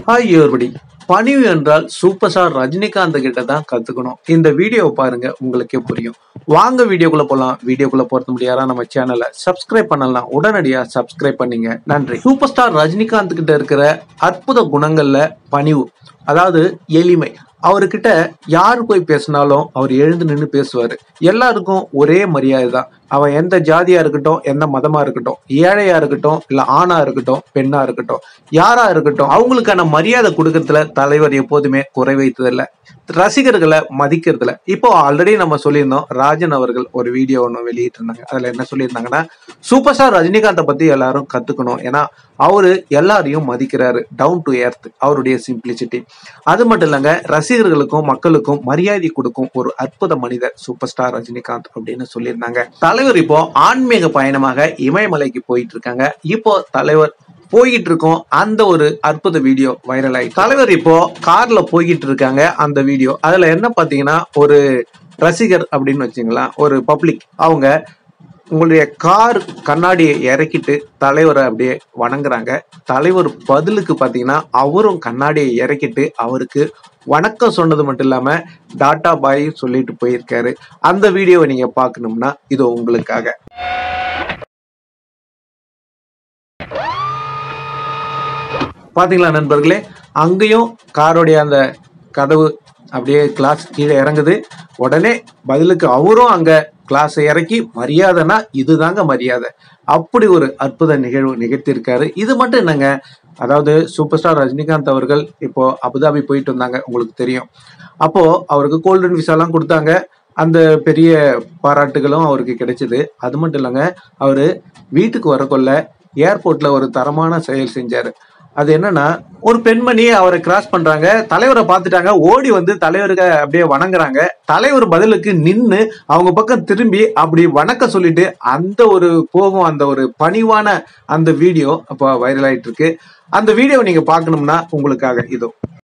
Hi everybody பணிவு என்றால் super star Rajinikanth கிட்ட தான் கத்துக்கணும் இந்த வீடியோவை பாருங்க உங்களுக்கே புரியும் வாங்க வீடியோக்குள்ள போலாம் வீடியோக்குள்ள போறது முடியாதா நம்ம சேனலை சப்ஸ்கிரைப் பண்ணலாம் உடனடியா சப்ஸ்கிரைப் பண்ணீங்க நன்றி சூப்பர் ஸ்டார் ரஜினிகாந்த் கிட்ட இருக்கிற அற்புத குணங்கள்ல பணிவு அதாவது எளிமை அவர்கிட்ட யாரு போய் பேசினாலும் அவர் எழுந்து நின்று பேசுவாரு எல்லாருக்கும் ஒரே மரியாதை தான் அவன் எந்த ஜாதியா இருக்கட்டும் எந்த மதமா இருக்கட்டும் ஏழையா இருக்கட்டும் இல்ல ஆணா இருக்கட்டும் பெண்ணா இருக்கட்டும் யாரா இருக்கட்டும் அவங்களுக்கான மரியாதை கொடுக்கறதுல தலைவர் எப்போதுமே குறை வைத்ததில்ல ரசிகர்களை மதிக்கிறதுல இப்போ ஆல்ரெடி நம்ம சொல்லியிருந்தோம் ராஜன் அவர்கள் ஒரு வீடியோ ஒன்று வெளியிட்டு இருந்தாங்க அதுல என்ன சொல்லியிருந்தாங்கன்னா சூப்பர் ஸ்டார் ரஜினிகாந்தை பத்தி எல்லாரும் கத்துக்கணும் ஏன்னா அவரு எல்லாரையும் மதிக்கிறாரு டவுன் டு எர்த் அவருடைய சிம்பிளிசிட்டி அது மட்டும் இல்லைங்க ரசிகர்களுக்கும் மக்களுக்கும் மரியாதை கொடுக்கும் ஒரு அற்புத மனிதர் சூப்பர் ஸ்டார் ரஜினிகாந்த் அப்படின்னு சொல்லியிருந்தாங்க தலைவர் இப்போ ஆன்மீக பயணமாக இமயமலைக்கு போயிட்டு இருக்காங்க இப்போ தலைவர் போய்கிட்டு இருக்கோம் அந்த ஒரு அற்புத வீடியோ வைரல் ஆயிடுச்சு தலைவர் இப்போ கார்ல போய்கிட்டு இருக்காங்க அந்த வீடியோ அதுல என்ன பாத்தீங்கன்னா ஒரு ரசிகர் அப்படின்னு வச்சுங்களேன் ஒரு பப்ளிக் அவங்க உங்களுடைய கார் கண்ணாடியை இறக்கிட்டு தலைவரை அப்படியே வணங்குறாங்க தலைவர் பதிலுக்கு பாத்தீங்கன்னா அவரும் கண்ணாடியை இறக்கிட்டு அவருக்கு வணக்கம் சொன்னது மட்டும் இல்லாம டாட்டா பாய் சொல்லிட்டு போயிருக்காரு அந்த வீடியோவை நீங்க பார்க்கணும்னா இது உங்களுக்காக பாத்தீங்களா நண்பர்களே அங்கேயும் காரோடைய அந்த கதவு அப்படியே கிளாஸ் கீழே இறங்குது உடனே பதிலுக்கு அவரும் அங்க கிளாஸை இறக்கி மரியாதைனா இதுதாங்க மரியாதை அப்படி ஒரு அற்புத நிகழ்வு நிகழ்த்தியிருக்காரு இது மட்டும் என்னங்க அதாவது சூப்பர் ஸ்டார் ரஜினிகாந்த் அவர்கள் இப்போ அபுதாபி போயிட்டு வந்தாங்க உங்களுக்கு தெரியும் அப்போ அவருக்கு கோல்டன் விசாலாம் கொடுத்தாங்க அந்த பெரிய பாராட்டுகளும் அவருக்கு கிடைச்சது அது மட்டும் இல்லைங்க அவரு வீட்டுக்கு வரக்கொள்ள ஏர்போர்ட்ல ஒரு தரமான செயல் செஞ்சாரு அது என்னன்னா ஒரு பெண்மணி அவரை கிராஸ் பண்றாங்க தலைவரை பார்த்துட்டாங்க ஓடி வந்து தலைவருக்கு அப்படியே வணங்குறாங்க தலைவர் பதிலுக்கு நின்னு அவங்க பக்கம் திரும்பி அப்படி வணக்கம் சொல்லிட்டு அந்த ஒரு போகும் அந்த ஒரு பணிவான அந்த வீடியோ அப்போ வைரல் ஆயிட்டு இருக்கு அந்த வீடியோ நீங்க பார்க்கணும்னா உங்களுக்காக இதோ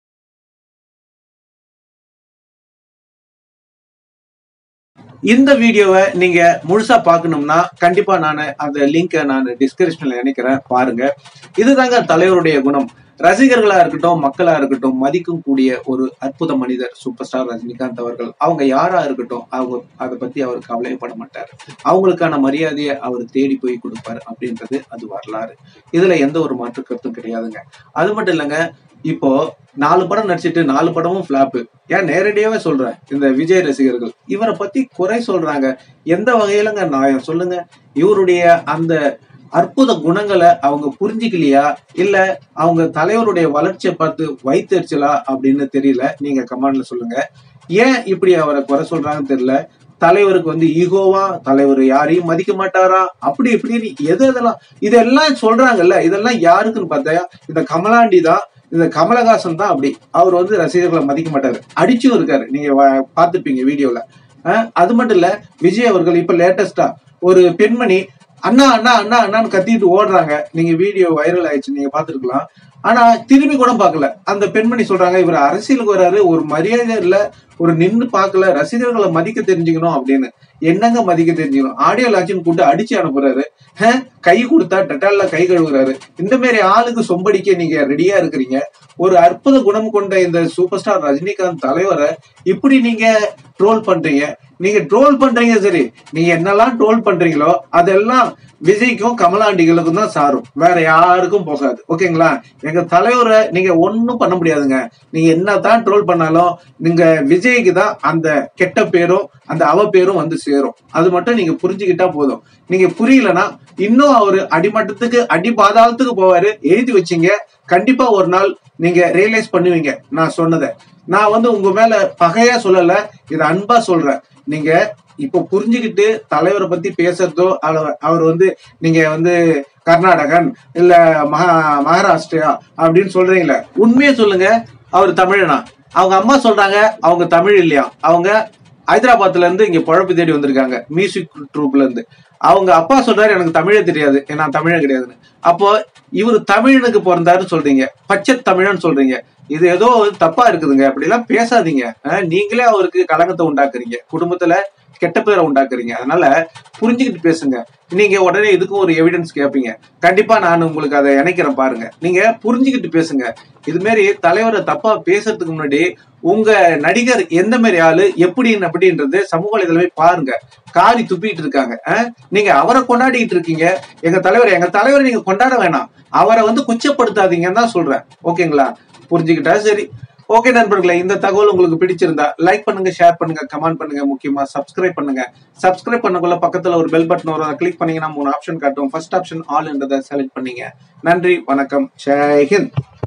இந்த வீடியோவை நீங்க முழுசா பார்க்கணும்னா கண்டிப்பா நான் அந்த லிங்கை நான் டிஸ்கிரிப்ஷன்ல நினைக்கிறேன் பாருங்க இதுதாங்க தலைவருடைய குணம் ரசிகர்களா இருக்கட்டும் மக்களா இருக்கட்டும் மதிக்கும் கூடிய ஒரு அற்புத மனிதர் சூப்பர் ஸ்டார் ரஜினிகாந்த் அவர்கள் அவங்க யாரா இருக்கட்டும் அவங்க அதை பத்தி அவர் கவலைப்பட மாட்டார் அவங்களுக்கான மரியாதையை அவர் தேடி போய் கொடுப்பாரு அப்படின்றது அது வரலாறு இதுல எந்த ஒரு மாற்று கருத்தும் கிடையாதுங்க அது மட்டும் இல்லைங்க இப்போ நாலு படம் நடிச்சிட்டு நாலு படமும் பிளாப்பு ஏன் நேரடியாவே சொல்றேன் இந்த விஜய் ரசிகர்கள் இவரை பத்தி குறை சொல்றாங்க எந்த வகையிலங்க நியாயம் சொல்லுங்க இவருடைய அந்த அற்புத குணங்களை அவங்க புரிஞ்சுக்கலையா இல்ல அவங்க தலைவருடைய வளர்ச்சியை பார்த்து வைத்தறிச்சலா அப்படின்னு தெரியல நீங்க கமெண்ட்ல சொல்லுங்க ஏன் இப்படி அவரை குறை சொல்றாங்கன்னு தெரியல தலைவருக்கு வந்து ஈகோவா தலைவர் யாரையும் மதிக்க மாட்டாரா அப்படி இப்படின்னு எது எதெல்லாம் இதெல்லாம் சொல்றாங்கல்ல இதெல்லாம் யாருக்குன்னு பார்த்தா இந்த கமலாண்டி தான் இந்த கமலஹாசன் தான் அப்படி அவர் வந்து ரசிகர்களை மதிக்க மாட்டாரு அடிச்சும் இருக்காரு நீங்க வ- பார்த்திருப்பீங்க வீடியோல அஹ் அது மட்டும் இல்ல விஜய் அவர்கள் இப்ப லேட்டஸ்டா ஒரு பெண்மணி அண்ணா அண்ணா அண்ணா அண்ணான்னு கத்திட்டு ஓடுறாங்க நீங்க வீடியோ வைரல் ஆயிடுச்சு நீங்க பாத்துருக்கலாம் ஆனா திரும்பி கூட பார்க்கல அந்த பெண்மணி சொல்றாங்க இவர் அரசியலுக்கு வராரு ஒரு மரியாதை இல்ல ஒரு நின்னு பார்க்கல ரசிகர்களை மதிக்க தெரிஞ்சுக்கணும் அப்படின்னு என்னங்க மதிக்க தெரிஞ்சுக்கணும் ஆடியோ லாட்சின்னு கூட்டு அடிச்சு அனுப்புறாரு ஹம், கை கொடுத்தா டெட்டால்ல கை கழுவுறாரு இந்த மாதிரி ஆளுக்கு சொம்படிக்க நீங்க ரெடியா இருக்கிறீங்க ஒரு அற்புத குணம் கொண்ட இந்த சூப்பர் ஸ்டார் ரஜினிகாந்த் தலைவரை இப்படி நீங்க ட்ரோல் பண்றீங்க நீங்க ட்ரோல் பண்றீங்க சரி நீங்க என்னெல்லாம் ட்ரோல் பண்றீங்களோ அதெல்லாம் விஜய்க்கும் கமலாண்டிகளுக்கும் தான் சாரும் வேற யாருக்கும் போகாது ஓகேங்களா எங்க தலைவரை நீங்க ஒண்ணும் பண்ண முடியாதுங்க நீங்க என்னதான் ட்ரோல் பண்ணாலும் நீங்க விஜய்க்கு தான் அந்த கெட்ட பேரும் அந்த அவ பேரும் வந்து சேரும் அது மட்டும் நீங்க புரிஞ்சுக்கிட்டா போதும் நீங்க புரியலனா இன்னும் அவரு அடிமட்டத்துக்கு அடி பாதாளத்துக்கு போவாரு எழுதி வச்சீங்க கண்டிப்பா ஒரு நாள் நீங்க ரியலைஸ் பண்ணுவீங்க நான் சொன்னதை நான் வந்து உங்க மேல பகையா சொல்லல இதை அன்பா சொல்றேன் நீங்க இப்போ புரிஞ்சுக்கிட்டு தலைவரை பத்தி பேசுறதோ அவர் அவர் வந்து நீங்க வந்து கர்நாடகன் இல்ல மகா மகாராஷ்டிரா அப்படின்னு சொல்றீங்களே உண்மையை சொல்லுங்க அவர் தமிழனா அவங்க அம்மா சொல்றாங்க அவங்க தமிழ் இல்லையா அவங்க ஹைதராபாத்ல இருந்து இங்க பொழப்பு தேடி வந்திருக்காங்க மியூசிக் ட்ரூப்ல இருந்து அவங்க அப்பா சொல்றாரு எனக்கு தமிழே தெரியாது நான் தமிழே கிடையாதுன்னு அப்போ இவர் தமிழனுக்கு பிறந்தாருன்னு சொல்றீங்க பச்சை தமிழன் சொல்றீங்க இது ஏதோ தப்பா இருக்குதுங்க அப்படி எல்லாம் பேசாதீங்க அஹ் நீங்களே அவருக்கு கலங்கத்தை உண்டாக்குறீங்க குடும்பத்துல கெட்ட பேரை உண்டாக்குறீங்க அதனால புரிஞ்சுக்கிட்டு பேசுங்க நீங்க உடனே இதுக்கும் ஒரு எவிடன்ஸ் கேட்பீங்க கண்டிப்பா நான் உங்களுக்கு அதை இணைக்கிறேன் பாருங்க நீங்க புரிஞ்சுக்கிட்டு பேசுங்க இது மாதிரி தலைவரை தப்பா பேசுறதுக்கு முன்னாடி உங்க நடிகர் எந்த மாதிரி ஆளு எப்படின்னு அப்படின்றது சமூக வலைதளமே பாருங்க காரி துப்பிட்டு இருக்காங்க அஹ்? நீங்க அவரை கொண்டாடிட்டு இருக்கீங்க எங்க தலைவர் எங்க தலைவரை நீங்க கொண்டாட வேணாம் அவரை வந்து குச்சப்படுத்தாதீங்கன்னு தான் சொல்றேன் ஓகேங்களா புரிஞ்சுக்கிட்டா சரி ஓகே நண்பர்களே இந்த தகவல் உங்களுக்கு பிடிச்சிருந்தா லைக் பண்ணுங்க ஷேர் பண்ணுங்க கமெண்ட் பண்ணுங்க முக்கியமா சப்ஸ்கிரைப் பண்ணுங்க சப்ஸ்கிரைப் பண்ணக்குள்ள பக்கத்துல ஒரு பெல் பட்டன் வரும் அதை கிளிக் பண்ணீங்கன்னா மூணு ஆப்ஷன் காட்டும் ஃபர்ஸ்ட் ஆப்ஷன் ஆல் என்றதை செலக்ட் பண்ணீங்க நன்றி வணக்கம் ஜெய் ஹிந்த்